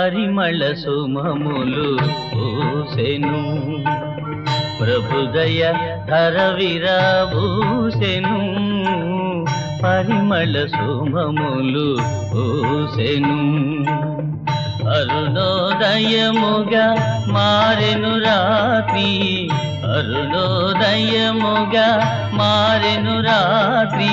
పరిమళ సుమములు పూసెను ప్రభుదయ ధర విరాబూసెను పరిమళ సుమములు పూసెను అరుణోదయముగా మారెను రాత్రి అరుణోదయముగా మారెను రాత్రి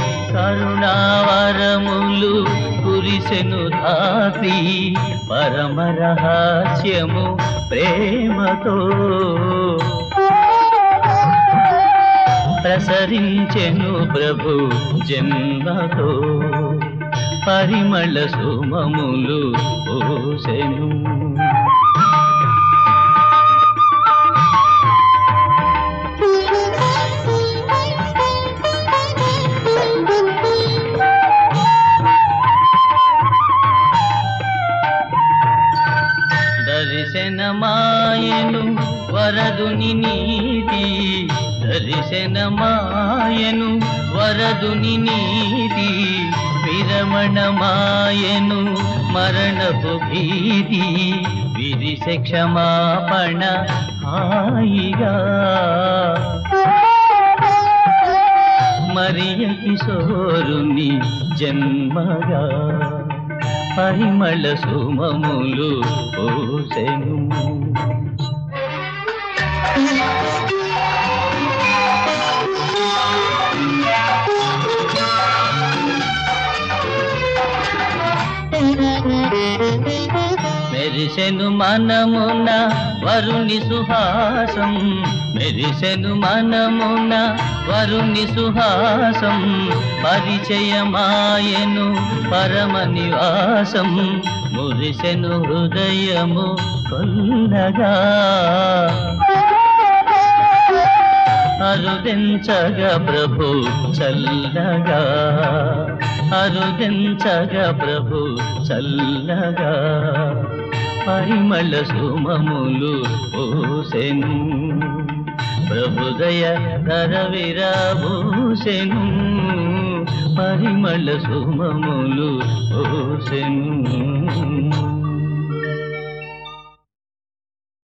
కరుణావరములు కురిసెను ధాత్రి పరమ రహస్యము ప్రేమతో ప్రసరించెను ప్రభు జన్మతో పరిమళ సుమములు పోసెను దర్శనమాయను వరదుని నీతి దర్శనమాయను వరదుని నీతి విరమణమాయను మరణపు భీతి విరిసె క్షమాపణ హాయిగా మరియ కిశోరుని జన్మగా పరిమళ సుమములు పోసెను మెరిసెను మనమున వరుని సుహాసం మెరిసెను మనమున వరుని సుహాసం పరిచయమాయను పరమ నివాసం మురిసెను హృదయము కొల్లగా అరుదించగా ప్రభు చల్లగా అరుదించగా ప్రభు చల్లగా పరిమళ సుమములు పోసెను ప్రభుదయ ధర విరాభూసెను పరిమళ సుమములు పోసెను